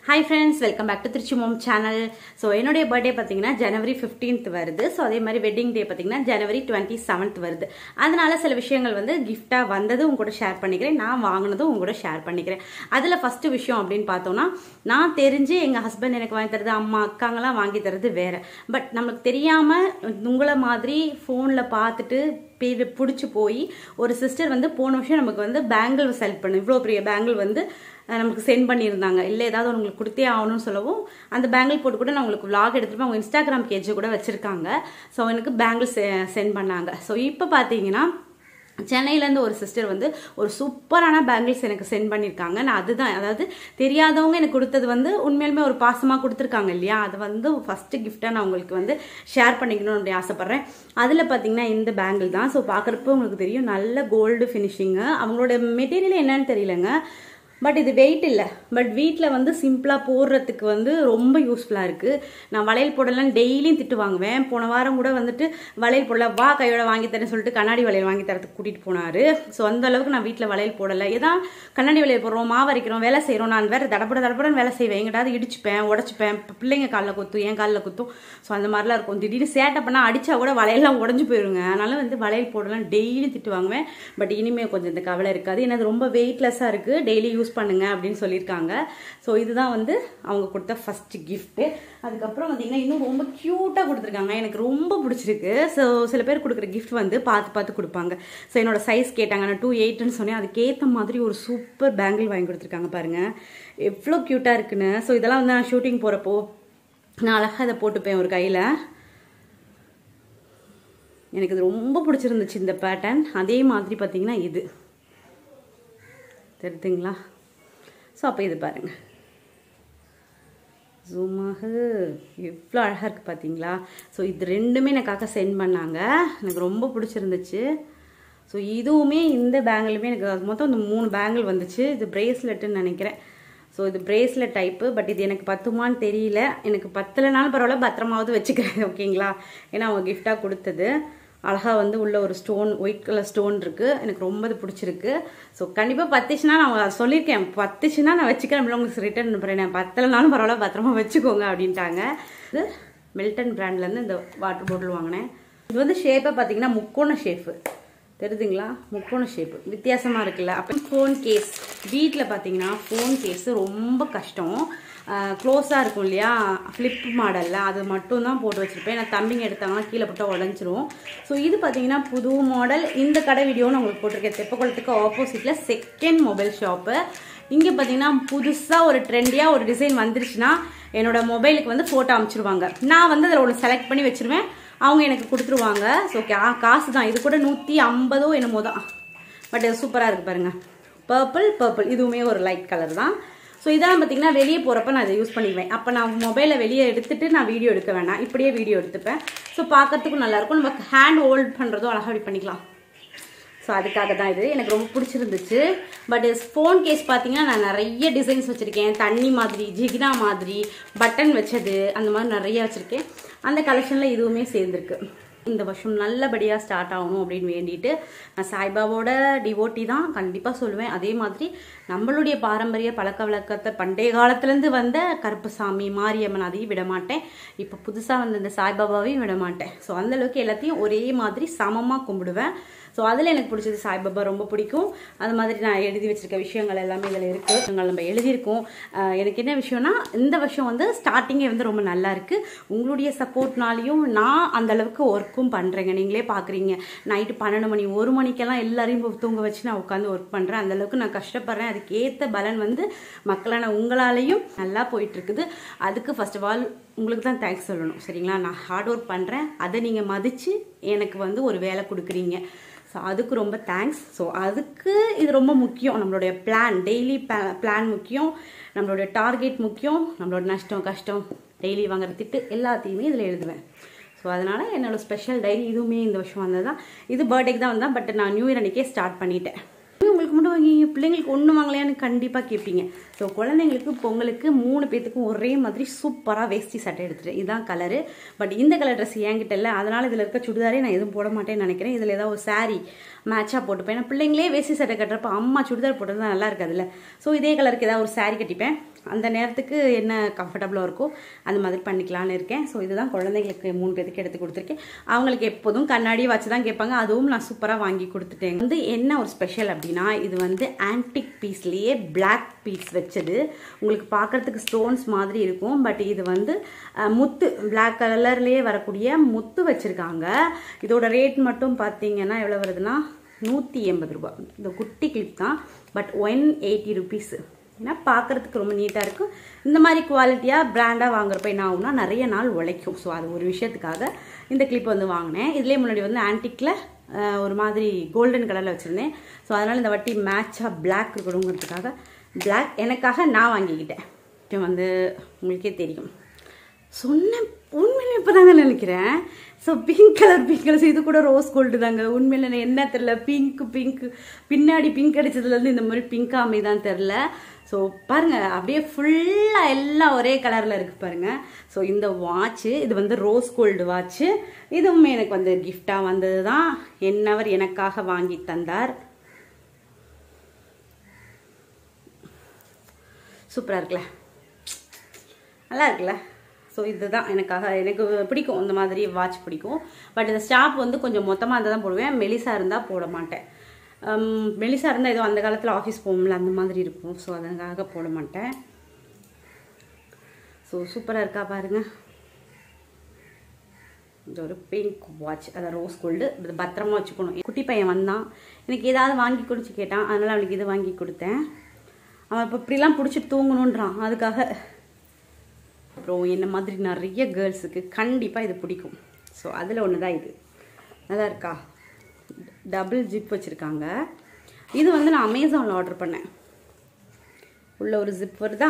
hi friends welcome back to Trichy mom channel so என்னுடைய birthday பார்த்தீங்கன்னா ஜனவரி 15th வருது ஸோ அதே மாதிரி வெட்டிங் டே பார்த்தீங்கன்னா ஜனவரி டுவெண்ட்டி செவன்த் வருது அதனால சில விஷயங்கள் வந்து கிஃப்டாக வந்தது உங்க கூட ஷேர் பண்ணிக்கிறேன் நான் வாங்கினதும் உங்க கூட ஷேர் பண்ணிக்கிறேன் அதில் ஃபர்ஸ்ட் விஷயம் அப்படின்னு பார்த்தோம்னா நான் தெரிஞ்சு எங்கள் ஹஸ்பண்ட் எனக்கு வாங்கி தரது அம்மா அக்காங்கெல்லாம் வாங்கி தரது வேற பட் நமக்கு தெரியாமல் உங்களை மாதிரி ஃபோனில் பார்த்துட்டு பேர் பிடிச்சி போய் ஒரு சிஸ்டர் வந்து போன வருஷம் நமக்கு வந்து பேங்கிள் செலக்ட் பண்ணு இவ்வளோ பெரிய பேங்கிள் வந்து அஹ், நமக்கு சென்ட் பண்ணியிருந்தாங்க இல்லை ஏதாவது உங்களுக்கு கொடுத்தே ஆகணும்னு சொல்லவும் அந்த பேங்கிள் போட்டு கூட நான் உங்களுக்கு vlog எடுத்துட்டு அவங்க இன்ஸ்டாகிராம் பேஜ் கூட வச்சிருக்காங்க ஸோ எனக்கு பேங்கிள் சென்ட் பண்ணாங்க ஸோ இப்போ பார்த்தீங்கன்னா சென்னையிலேருந்து ஒரு சிஸ்டர் வந்து ஒரு சூப்பரான பேங்கிள்ஸ் எனக்கு சென்ட் பண்ணியிருக்காங்க நான் அதுதான் அதாவது தெரியாதவங்க எனக்கு கொடுத்தது வந்து உண்மையிலுமே ஒரு பாசமாக கொடுத்துருக்காங்க இல்லையா அது வந்து ஃபஸ்ட்டு கிஃப்டாக நான் உங்களுக்கு வந்து ஷேர் பண்ணிக்கணும்னு அப்படி ஆசைப்பட்றேன் அதில் பார்த்தீங்கன்னா இந்த பேங்கிள் தான் ஸோ பார்க்குறப்போ உங்களுக்கு தெரியும் நல்ல கோல்டு ஃபினிஷிங்கு அவங்களோட மெட்டீரியல் என்னன்னு தெரியலங்க பட் இது வெயிட் இல்லை பட் வீட்டில் வந்து சிம்பிளாக போடுறதுக்கு வந்து ரொம்ப யூஸ்ஃபுல்லாக இருக்குது நான் வளையல் போடலாம் டெய்லியும் திட்டு வாங்குவேன் போன வாரம் கூட வந்துட்டு வளையல் போடல வா கையோட வாங்கி தரேன்னு சொல்லிட்டு கண்ணாடி வளையல் வாங்கி தரத்துக்கு கூட்டிகிட்டு போனார் ஸோ அந்த அளவுக்கு நான் வீட்டில் வளையல் போடலை ஏதான் கண்ணாடி வளையல் போடுறோம் மாவு அரைக்கிறோம் வேலை செய்கிறோம் நான் வேறு தடப்பட தடப்படன்னு வேலை செய்வேன் எங்கிட்டாவது இடிச்சுப்பேன் உடச்சிப்பேன் இப்ப பிள்ளைங்க காலில் குத்தும் என் காலில் குத்தும் ஸோ அந்த மாதிரிலாம் இருக்கும் திடீர்னு சேட்டை பண்ணால் அடிச்சா கூட வளையல்லாம் உடஞ்சு போயிருங்க அதனால வந்து வளையல் போடலாம் டெய்லி திட்டு வாங்குவேன் பட் இனிமேல் கொஞ்சம் இந்த கவலை இருக்காது ஏன்னா அது ரொம்ப வெயிட்லெஸ்ஸாக இருக்குது டெய்லி யூஸ் பண்ணுங்க அப்படின்னு சொல்லியிருக்காங்க ஸோ இதுதான் வந்து அவங்க கொடுத்த ஃபர்ஸ்ட் கிஃப்ட்டு அதுக்கப்புறம் பார்த்தீங்கன்னா இன்னும் ரொம்ப க்யூட்டாக கொடுத்துருக்காங்க எனக்கு ரொம்ப பிடிச்சிருக்கு ஸோ சில பேர் கொடுக்குற கிஃப்ட் வந்து பார்த்து பார்த்து கொடுப்பாங்க ஸோ என்னோட சைஸ் கேட்டாங்க நான் டூ எயிட்னு சொன்னேன் அதுக்கேற்ற மாதிரி ஒரு சூப்பர் பேங்கிள் வாங்கி கொடுத்துருக்காங்க பாருங்க எவ்வளோ க்யூட்டாக இருக்குன்னு ஸோ இதெல்லாம் வந்து நான் ஷூட்டிங் போகிறப்போ நான் அழகாக இதை போட்டுப்பேன் ஒரு கையில் எனக்கு இது ரொம்ப பிடிச்சிருந்துச்சு இந்த பேட்டர்ன் அதே மாதிரி பார்த்தீங்கன்னா இது தெரியுதுங்களா ஸோ அப்போ இது பாருங்கள் ஜூமாக எவ்வளோ அழகாக இருக்குது பார்த்தீங்களா ஸோ இது ரெண்டுமே எனக்காக சென்ட் பண்ணாங்க எனக்கு ரொம்ப பிடிச்சிருந்துச்சு ஸோ இதுவுமே இந்த பேங்கிளுமே எனக்கு அது மொத்தம் இந்த மூணு பேங்கிள் வந்துச்சு இது பிரேஸ்லெட்டுன்னு நினைக்கிறேன் ஸோ இது பிரேஸ்லெட் டைப்பு பட் இது எனக்கு பத்துமான்னு தெரியல எனக்கு பத்தலைனாலும் பரவாயில்ல பத்திரமாவது வச்சுக்கிறேன் ஓகேங்களா ஏன்னா அவங்க கிஃப்டாக கொடுத்தது அழகாக வந்து உள்ள ஒரு ஸ்டோன் ஒயிட் கலர் ஸ்டோன் இருக்குது எனக்கு ரொம்ப இது பிடிச்சிருக்கு ஸோ கண்டிப்பாக பத்துச்சுன்னா நான் சொல்லியிருக்கேன் பத்துச்சுன்னா நான் வச்சுக்கிறேன் அப்படின்னு உங்களுக்கு ரிட்டர்ன் பண்ணுறேன் பத்தலைனாலும் பரவாயில்ல பத்திரமா வச்சுக்கோங்க அப்படின்ட்டாங்க இது மில்டன் பிராண்ட்லேருந்து இந்த வாட்டர் பாட்டில் வாங்கினேன் இது வந்து ஷேப்பை பார்த்தீங்கன்னா முக்கோண ஷேப்பு தெரியுதுங்களா முக்கோண ஷேப்பு வித்தியாசமாக இருக்குல்ல அப்போ ஃபோன் கேஸ் வீட்டில் பார்த்தீங்கன்னா ஃபோன் கேஸு ரொம்ப கஷ்டம் க்ளோஸாக இருக்கும் இல்லையா ஃப்ளிப் மாடலில் அது மட்டும் தான் போட்டு வச்சுருப்பேன் நான் தம்பிங்க எடுத்தாங்கன்னா கீழே போட்டால் உடஞ்சிரும் ஸோ இது பார்த்தீங்கன்னா புது மாடல் இந்த கடை வீடியோன்னு உங்களுக்கு போட்டிருக்கேன் தெப்பக்குளத்துக்கு ஆப்போசிட்டில் செகண்ட் மொபைல் ஷாப்பு இங்கே பார்த்தீங்கன்னா புதுசாக ஒரு ட்ரெண்டியாக ஒரு டிசைன் வந்துருச்சுன்னா என்னோட மொபைலுக்கு வந்து ஃபோட்டோ அமைச்சிருவாங்க நான் வந்து அதில் ஒன்று செலக்ட் பண்ணி வச்சிருவேன் அவங்க எனக்கு கொடுத்துருவாங்க ஸோ கா காசு தான் இது கூட நூற்றி ஐம்பதோ என்னமோ தான் பட் இது சூப்பராக இருக்குது பாருங்கள் பர்பிள் பர்பிள் இதுவுமே ஒரு லைட் கலர் தான் ஸோ இதெல்லாம் பார்த்தீங்கன்னா வெளியே போகிறப்ப நான் இதை யூஸ் பண்ணிக்குவேன் அப்போ நான் மொபைலை வெளியே எடுத்துட்டு நான் வீடியோ எடுக்க வேண்டாம் இப்படியே வீடியோ எடுத்துப்பேன் ஸோ பார்க்கறதுக்கும் நல்லாயிருக்கும் நம்ம ஹேண்ட் ஹோல்ட் பண்ணுறதும் அழகாக இப்படி பண்ணிக்கலாம் ஸோ அதுக்காக தான் இது எனக்கு ரொம்ப பிடிச்சிருந்துச்சு பட் ஃபோன் கேஸ் பார்த்தீங்கன்னா நான் நிறைய டிசைன்ஸ் வச்சுருக்கேன் தண்ணி மாதிரி ஜிகினா மாதிரி பட்டன் வச்சது அந்த மாதிரி நிறைய வச்சுருக்கேன் அந்த கலெக்ஷனில் இதுவுமே சேர்ந்துருக்கு இந்த வருஷம் நல்லபடியாக ஸ்டார்ட் ஆகணும் அப்படின்னு வேண்டிட்டு நான் சாய்பாபாவோட டிவோட்டி தான் கண்டிப்பாக சொல்லுவேன் அதே மாதிரி நம்மளுடைய பாரம்பரிய பழக்க வழக்கத்தை பண்டைய காலத்துலேருந்து வந்த கருப்புசாமி மாரியம்மன் அதையும் விட மாட்டேன் இப்போ புதுசாக வந்த இந்த சாய்பாபாவையும் விட மாட்டேன் ஸோ அந்தளவுக்கு எல்லாத்தையும் ஒரே மாதிரி சமமாக கும்பிடுவேன் ஸோ அதில் எனக்கு பிடிச்சது சாய்பாபா ரொம்ப பிடிக்கும் அது மாதிரி நான் எழுதி வச்சிருக்க விஷயங்கள் எல்லாமே இதில் இருக்குது விஷயங்கள் நம்ம எழுதியிருக்கோம் அஹ் எனக்கு என்ன விஷயம்னா இந்த வருஷம் வந்து ஸ்டார்டிங்கே வந்து ரொம்ப நல்லா இருக்கு உங்களுடைய சப்போர்ட்னாலையும் நான் அந்த அளவுக்கு ஒர்க்கும் பண்ணுறேங்க நீங்களே பார்க்குறீங்க நைட்டு பன்னெண்டு மணி ஒரு மணிக்கெல்லாம் எல்லாரையும் போய் தூங்க வச்சு நான் உட்காந்து ஒர்க் பண்ணுறேன் அந்த அளவுக்கு நான் கஷ்டப்படுறேன் அதுக்கு ஏற்ற பலன் வந்து மக்களான உங்களாலையும் நல்லா போயிட்டு இருக்குது அதுக்கு ஃபர்ஸ்ட் ஆஃப் ஆல் உங்களுக்கு தான் தேங்க்ஸ் சொல்லணும் சரிங்களா நான் ஹார்ட் ஒர்க் பண்ணுறேன் அதை நீங்கள் மதித்து எனக்கு வந்து ஒரு வேலை கொடுக்குறீங்க ஸோ அதுக்கு ரொம்ப தேங்க்ஸ் ஸோ அதுக்கு இது ரொம்ப முக்கியம் நம்மளுடைய பிளான் டெய்லி பிளான் முக்கியம் நம்மளுடைய டார்கெட் முக்கியம் நம்மளோட நஷ்டம் கஷ்டம் டெய்லி வாங்குற திட்டு எல்லாத்தையுமே இதில் எழுதுவேன் ஸோ அதனால் என்னோட ஸ்பெஷல் டைரி இதுவுமே இந்த வருஷம் வந்தது தான் இது பர்த்டேக்கு தான் வந்தேன் பட் நான் நியூ இயர் அன்றைக்கே ஸ்டார்ட் பண்ணிட்டேன் உங்களுக்கு மட்டும் வாங்கி பிள்ளைங்களுக்கு ஒன்று வாங்கலையான்னு கண்டிப்பாக கேட்பீங்க ஸோ குழந்தைங்களுக்கு பொங்கலுக்கு மூணு பேத்துக்கும் ஒரே மாதிரி சூப்பராக வேஷ்டி சட்டை எடுத்துட்டேன் இதுதான் கலரு பட் இந்த கலர் ட்ரெஸ் என்கிட்ட இல்லை அதனால் இதில் இருக்க சுடிதாரே நான் எதுவும் போட மாட்டேன்னு நினைக்கிறேன் இதில் ஏதாவது ஒரு saree மேட்சாக போட்டுப்பேன் ஏன்னா பிள்ளைங்களே வேஷ்டி சட்டை கட்டுறப்ப அம்மா சுடிதார் போட்டது தான் நல்லா இருக்காதுல்ல ஸோ இதே கலருக்கு ஏதாவது ஒரு saree கட்டிப்பேன் அந்த நேரத்துக்கு என்ன கம்ஃபர்டபுளாக இருக்கோ அந்த மாதிரி பண்ணிக்கலாம்னு இருக்கேன் ஸோ இதுதான் குழந்தைங்களுக்கு மூணு பேருக்கு எடுத்து கொடுத்துருக்கேன் அவங்களுக்கு எப்போதும் கண்ணாடி வச்சு தான் கேட்பாங்க அதுவும் நான் சூப்பராக வாங்கி கொடுத்துட்டேன் வந்து என்ன ஒரு ஸ்பெஷல் அப்படின்னா இது வந்து ஆன்டிக் பீஸ்லேயே பிளாக் பீஸ் வச்சது உங்களுக்கு பார்க்குறதுக்கு ஸ்டோன்ஸ் மாதிரி இருக்கும் பட் இது வந்து அஹ், முத்து பிளாக் கலர்லேயே வரக்கூடிய முத்து வச்சுருக்காங்க இதோட ரேட் மட்டும் பார்த்தீங்கன்னா எவ்வளோ வருதுன்னா நூற்றி எண்பது ரூபாய் இந்த குட்டி கிளிப் தான் பட் ஒன் எயிட்டி ருபீஸ் ஏன்னா பார்க்குறதுக்கு ரொம்ப நீட்டாக இருக்கும் இந்த மாதிரி குவாலிட்டியாக பிராண்டாக வாங்குறப்ப என்ன ஆகும்னா நிறைய நாள் உழைக்கும் ஸோ அது ஒரு விஷயத்துக்காக இந்த கிளிப் வந்து வாங்கினேன் இதுலேயே முன்னாடி வந்து ஆன்டிக்கில் ஒரு மாதிரி கோல்டன் கலரில் வச்சுருந்தேன் ஸோ அதனால் இந்த வாட்டி மேட்சாக பிளாக் இருக்கணுங்கிறதுக்காக பிளாக் எனக்காக நான் வாங்கிக்கிட்டேன் இது வந்து உங்களுக்கே தெரியும் சொன்னேன் உண்மையிலே இப்போ தாங்க நினைக்கிறேன் so pink colour pink colour இது கூட ரோஸ் கோல்டு தாங்க உண்மையில எனக்கு என்ன தெரில பிங்க் பிங்க் பின்னாடி பிங்க் அடிச்சதுலேருந்து இந்த மாதிரி பிங்க் அமைதான் தெரில ஸோ பாருங்க அப்படியே ஃபுல்லாக எல்லாம் ஒரே கலரில் இருக்கு பாருங்க ஸோ இந்த வாட்ச்சு இது வந்து ரோஸ் கோல்டு வாட்ச்சு இதுவுமே எனக்கு வந்து கிஃப்டாக வந்தது தான் என்னவர் எனக்காக வாங்கி தந்தார் சூப்பராக இருக்குல்ல நல்லா இருக்குல்ல ஸோ இதுதான் எனக்காக எனக்கு பிடிக்கும் இந்த மாதிரி வாட்ச் பிடிக்கும் பட் இந்த ஸ்டாப் வந்து கொஞ்சம் மொத்தமாக இருந்தால் தான் போடுவேன் மெலிசா இருந்தால் போட மாட்டேன் ஹம், மெலிசா இருந்தால் ஏதோ அந்த காலத்தில் ஆஃபீஸ் போகும்ல அந்த மாதிரி இருக்கும் ஸோ அதுக்காக போட மாட்டேன் ஸோ சூப்பராக இருக்கா பாருங்க இது ஒரு பிங்க் வாட்ச் அதை ரோஸ் கோல்டு இது பத்திரமா வச்சுக்கணும் குட்டி பையன் வந்தான் எனக்கு ஏதாவது வாங்கி கொடுத்து கேட்டான் அதனால் அவனுக்கு இது வாங்கி கொடுத்தேன் அவன் இப்போ இப்படிலாம் பிடிச்சி தூங்கணுன்றான் அதுக்காக அப்புறம் என்ன மாதிரி நிறைய கேர்ள்ஸுக்கு கண்டிப்பாக இது பிடிக்கும் ஸோ அதில் ஒன்று தான் இது நல்லா இருக்கா டபுள் ஜிப் வச்சுருக்காங்க இது வந்து நான் அமேசானில் ஆர்டர் பண்ணேன் உள்ள ஒரு ஜிப் வருதா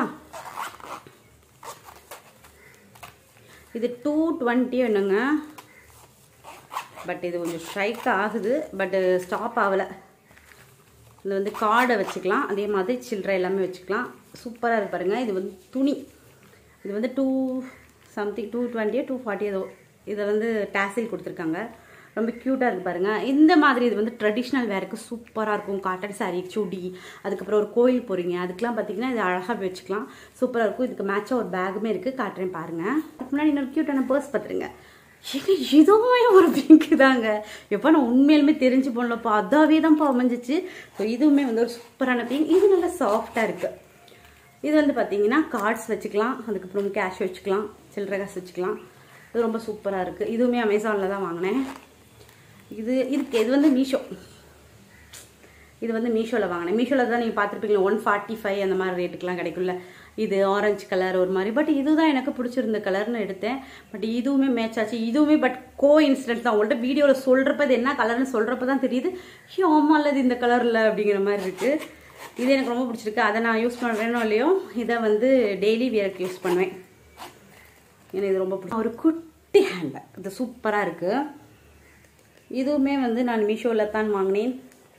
இது டூ டுவெண்ட்டி என்னங்க பட் இது கொஞ்சம் ஸ்ட்ரைக் ஆகுது பட் ஸ்டாப் ஆகலை இது வந்து கார்டை வச்சுக்கலாம் அதே மாதிரி சில்லறை எல்லாமே வச்சுக்கலாம் சூப்பராக இருக்கு பாருங்க இது வந்து துணி இது வந்து டூ சம்திங் டூ டுவெண்ட்டியோ டூ ஃபார்ட்டி ஏதோ இதை வந்து டேசில் கொடுத்துருக்காங்க ரொம்ப க்யூட்டாக இருக்குது பாருங்கள் இந்த மாதிரி இது வந்து ட்ரெடிஷ்னல் வேருக்கு சூப்பராக இருக்கும் காட்டன் saree சுடி அதுக்கப்புறம் ஒரு கோயில் போகிறீங்க அதுக்கெலாம் பார்த்தீங்கன்னா இது அழகாக வச்சுக்கலாம் சூப்பராக இருக்கும் இதுக்கு மேட்சாக ஒரு பேக்குமே இருக்குது காட்டுறேன் பாருங்கள் அதுக்கு முன்னாடி இன்னொரு க்யூட்டான பர்ஸ் பார்த்துருங்க ஏங்க இதுவுமே ஒரு பிங்க் தாங்க எப்போ நான் உண்மையிலுமே தெரிஞ்சு போனலப்பா அதாவே தான்ப்பா அமைஞ்சிச்சு ஸோ இதுவுமே வந்து ஒரு சூப்பரான பிங்க் இது நல்லா சாஃப்டாக இருக்குது இது வந்து பார்த்தீங்கன்னா கார்ட்ஸ் வச்சுக்கலாம் அதுக்கப்புறம் கேஷ் வச்சுக்கலாம் சில்லறை காசு வச்சுக்கலாம் இது ரொம்ப சூப்பராக இருக்குது இதுவுமே அமேசானில் தான் வாங்கினேன் இது இதுக்கு இது வந்து மீஷோ இது வந்து மீஷோவில் வாங்கினேன் மீஷோவில் தான் நீங்கள் பார்த்துருப்பீங்களா ஒன் ஃபார்ட்டி ஃபைவ் அந்த மாதிரி ரேட்டுக்கெலாம் கிடைக்கும்ல இது ஆரஞ்சு கலர் ஒரு மாதிரி பட் இதுதான் எனக்கு பிடிச்சிருந்த கலர்னு எடுத்தேன் பட் இதுவுமே மேட்ச் ஆச்சு இதுவுமே பட் கோ இன்சிடென்ட் தான் உங்கள்கிட்ட வீடியோவில் சொல்கிறப்ப இது என்ன கலர்னு சொல்கிறப்ப தான் தெரியுது ஐயோ ஆமாம் அல்லது இந்த கலரில் அப்படிங்கிற மாதிரி இருக்குது இது எனக்கு ரொம்ப பிடிச்சிருக்கு அதை நான் யூஸ் பண்ண வேணும் இல்லையோ இதை வந்து டெய்லி வியருக்கு யூஸ் பண்ணுவேன் எனக்கு இது ரொம்ப பிடிக்கும் ஒரு குட்டி ஹேண்ட்பேக் இது சூப்பராக இருக்குது இதுவுமே வந்து நான் மீஷோவில் தான் வாங்கினேன்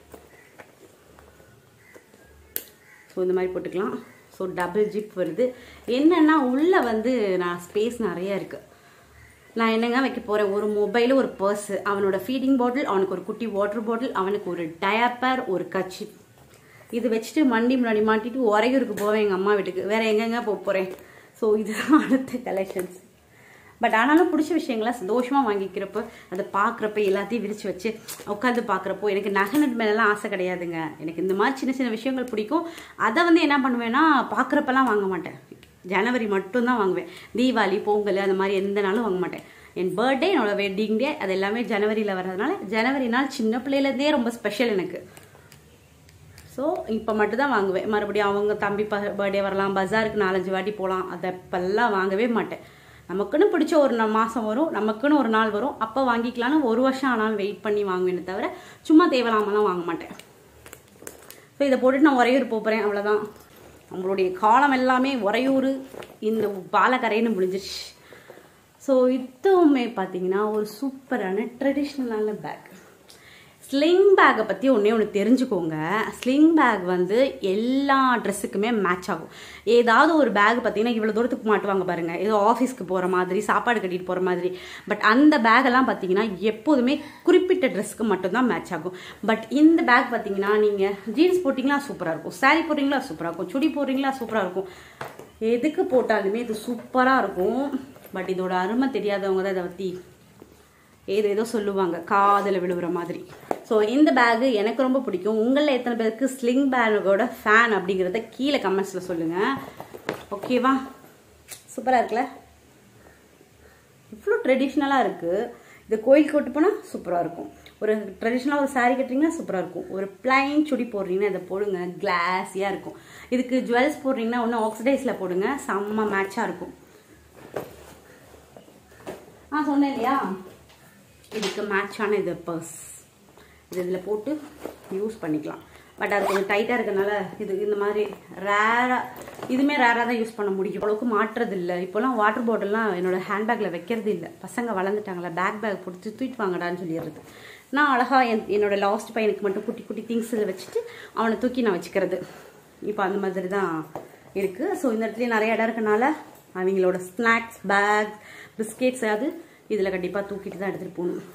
ஸோ இந்த மாதிரி போட்டுக்கலாம் ஸோ டபுள் ஜிப் வருது என்னென்னா உள்ளே வந்து நான் ஸ்பேஸ் நிறைய இருக்குது நான் என்னங்க வைக்க போகிறேன் ஒரு மொபைலு ஒரு பர்ஸு அவனோட ஃபீடிங் பாட்டில் அவனுக்கு ஒரு குட்டி வாட்டர் பாட்டில் அவனுக்கு ஒரு டயப்பர் ஒரு கச்சி இது வச்சுட்டு மண்டி முன்னாடி மாட்டிட்டு உறையூருக்கு போவேன் எங்கள் அம்மா வீட்டுக்கு வேற எங்கெங்க போக போகிறேன் ஸோ இதுதான் அடுத்த கலெக்ஷன்ஸ் பட் ஆனாலும் பிடிச்ச விஷயங்களை சந்தோஷமாக வாங்கிக்கிறப்போ அதை பார்க்குறப்ப எல்லாத்தையும் விரித்து வச்சு உட்காந்து பார்க்குறப்போ எனக்கு நகை நட்டு மேலெல்லாம் ஆசை கிடையாதுங்க எனக்கு இந்த மாதிரி சின்ன சின்ன விஷயங்கள் பிடிக்கும் அதை வந்து என்ன பண்ணுவேன்னா பார்க்குறப்பெல்லாம் வாங்க மாட்டேன் ஜனவரி மட்டும்தான் வாங்குவேன் தீபாவளி பொங்கல் அந்த மாதிரி எந்த நாளும் வாங்க மாட்டேன் என் பர்த்டே என்னோட வெட்டிங் டே அது எல்லாமே ஜனவரியில் வர்றதுனால ஜனவரி நாள் சின்ன பிள்ளையிலேருந்தே ரொம்ப ஸ்பெஷல் எனக்கு ஸோ இப்போ மட்டும்தான் வாங்குவேன் மறுபடியும் அவங்க தம்பி பர்த்டே வரலாம் பஜாருக்கு நாலஞ்சு வாட்டி போகலாம் அதை இப்போல்லாம் வாங்கவே மாட்டேன் நமக்குன்னு பிடிச்ச ஒரு நா- மாதம் வரும் நமக்குன்னு ஒரு நாள் வரும் அப்போ வாங்கிக்கலான்னு ஒரு வருஷம் ஆனாலும் வெயிட் பண்ணி வாங்குவேனே தவிர சும்மா தேவையில்லாமலாம் வாங்க மாட்டேன் ஸோ இதை போட்டுட்டு நான் உறையூர் போகிறேன் அவ்வளோதான் நம்மளுடைய காலம் எல்லாமே உறையூர் இந்த பாலக்கரைன்னு முடிஞ்சிருச்சு ஸோ இதுவுமே பார்த்தீங்கன்னா ஒரு சூப்பரான ட்ரெடிஷ்னலான பேக் ஸ்லிங் பேக்கை பற்றி ஒன்றே ஒன்று தெரிஞ்சுக்கோங்க ஸ்லிங் பேக் வந்து எல்லா ட்ரெஸ்ஸுக்குமே மேட்ச் ஆகும் ஏதாவது ஒரு பேக் பார்த்தீங்கன்னா இவ்வளோ தூரத்துக்கு மாட்டுவாங்க பாருங்கள் ஏதோ ஆஃபீஸ்க்கு போகிற மாதிரி சாப்பாடு கட்டிட்டு போகிற மாதிரி பட் அந்த பேக்கெல்லாம் பார்த்தீங்கன்னா எப்போதுமே குறிப்பிட்ட ட்ரெஸ்க்கு மட்டும்தான் மேட்ச் ஆகும் பட் இந்த பேக் பார்த்தீங்கன்னா நீங்கள் ஜீன்ஸ் போட்டிங்களா சூப்பராக இருக்கும் saree போடுறீங்களா சூப்பராக இருக்கும் சுடி போடுறீங்களா சூப்பராக இருக்கும் எதுக்கு போட்டாலுமே இது சூப்பராக இருக்கும் பட் இதோட அருமை தெரியாதவங்க தான் இதை பற்றி ஏதோ ஏதோ சொல்லுவாங்க காதில் விழுவுற மாதிரி ஸோ இந்த பேகு எனக்கு ரொம்ப பிடிக்கும் உங்களில் எத்தனை பேருக்கு ஸ்லிங் பேக்கோட ஃபேன் அப்படிங்கிறத கீழே கமெண்ட்ஸில் சொல்லுங்கள் ஓகேவா சூப்பராக இருக்குல்ல இவ்வளோ ட்ரெடிஷ்னலாக இருக்குது இது கோயிலுக்கு விட்டு போனால் சூப்பராக இருக்கும் ஒரு ட்ரெடிஷ்னலாக ஒரு saree கட்டுறீங்கன்னா சூப்பராக இருக்கும் ஒரு பிளைன் சுடி போடுறீங்கன்னா இதை போடுங்க கிளாஸியாக இருக்கும் இதுக்கு ஜுவல்ஸ் போடுறீங்கன்னா ஒன்று ஆக்சிடைஸில் போடுங்க செம்ம மேட்சாக இருக்கும் ஆ சொன்னேன் இல்லையா இதுக்கு மேட்சான இது பர்ஸ் இது இதில் போட்டு யூஸ் பண்ணிக்கலாம் பட் அது கொஞ்சம் டைட்டாக இருக்கனால இது இந்த மாதிரி ரேராக இதுவுமே ரேராக தான் யூஸ் பண்ண முடியும் அவ்வளோக்கு மாட்டுறது இல்லை இப்போலாம் வாட்டர் பாட்டில்லாம் என்னோட ஹேண்ட்பேக்கில் வைக்கிறது இல்லை பசங்க வளர்ந்துட்டாங்களா பேக் பேக் போட்டு தூக்கிட்டு வாங்கடான்னு சொல்லிடுறது நான் அழகாக என் என்னோட லாஸ்ட் பையனுக்கு மட்டும் குட்டி குட்டி திங்ஸ் வச்சுட்டு அவனை தூக்கி நான் வச்சுக்கிறது இப்போ அந்த மாதிரி தான் இருக்குது ஸோ இந்த இடத்துல நிறைய இடம் இருக்கனால அவங்களோட ஸ்நாக்ஸ் பேக் பிஸ்கெட்ஸ் அது இதில் கண்டிப்பாக தூக்கிட்டு தான் எடுத்துகிட்டு போகணும்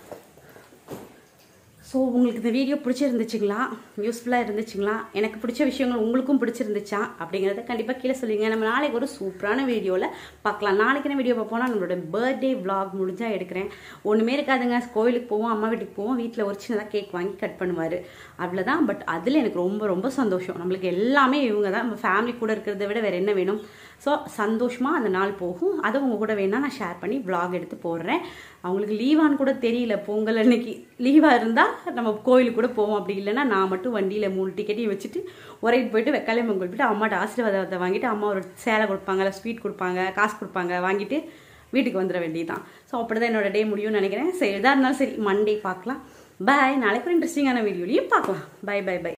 ஸோ உங்களுக்கு இந்த வீடியோ பிடிச்சிருந்துச்சுங்களா யூஸ்ஃபுல்லாக இருந்துச்சுங்களா எனக்கு பிடிச்ச விஷயங்கள் உங்களுக்கும் பிடிச்சிருந்துச்சா அப்படிங்கிறத கண்டிப்பாக கீழே சொல்லுங்க நம்ம நாளைக்கு ஒரு சூப்பரான வீடியோவில் பார்க்கலாம் நாளைக்கு என்ன வீடியோ பார்ப்போம்னா நம்மளோட பர்த்டே vlog முடிஞ்சால் எடுக்கிறேன் ஒன்றுமே இருக்காதுங்க கோயிலுக்கு போவோம் அம்மா வீட்டுக்கு போவோம் வீட்டில் ஒரு சின்னதாக கேக் வாங்கி கட் பண்ணுவார் அவ்வளோதான் பட் அதில் எனக்கு ரொம்ப ரொம்ப சந்தோஷம் நம்மளுக்கு எல்லாமே இவங்க தான் நம்ம ஃபேமிலி கூட இருக்கிறத விட வேறு என்ன வேணும் ஸோ சந்தோஷமாக அந்த நாள் போகும் அதை உங்கள் கூட வேணால் நான் ஷேர் பண்ணி vlog எடுத்து போடுறேன் அவங்களுக்கு லீவான்னு கூட தெரியல பொங்கல் அன்னைக்கு லீவாக இருந்தால் நம்ம கோயிலுக்கு கூட போவோம் அப்படி இல்லைன்னா நான் மட்டும் வண்டியில் மூணு டிக்கெட்டையும் வச்சுட்டு ஒரே போயிட்டு வெக்காலயம் போயிட்டு அம்மாட்ட ஆசீர்வாதத்தை வாங்கிட்டு அம்மா ஒரு சேலை கொடுப்பாங்க இல்லை ஸ்வீட் கொடுப்பாங்க காசு கொடுப்பாங்க வாங்கிட்டு வீட்டுக்கு வந்துட வேண்டியதுதான் ஸோ அப்படி தான் என்னோட டே முடியும்னு நினைக்கிறேன் சரி எதாக இருந்தாலும் சரி மண்டே பார்க்கலாம் பாய் நாளைக்கு ஒரு இன்ட்ரெஸ்டிங்கான வீடியோலையும் பார்க்கலாம் பை பை பை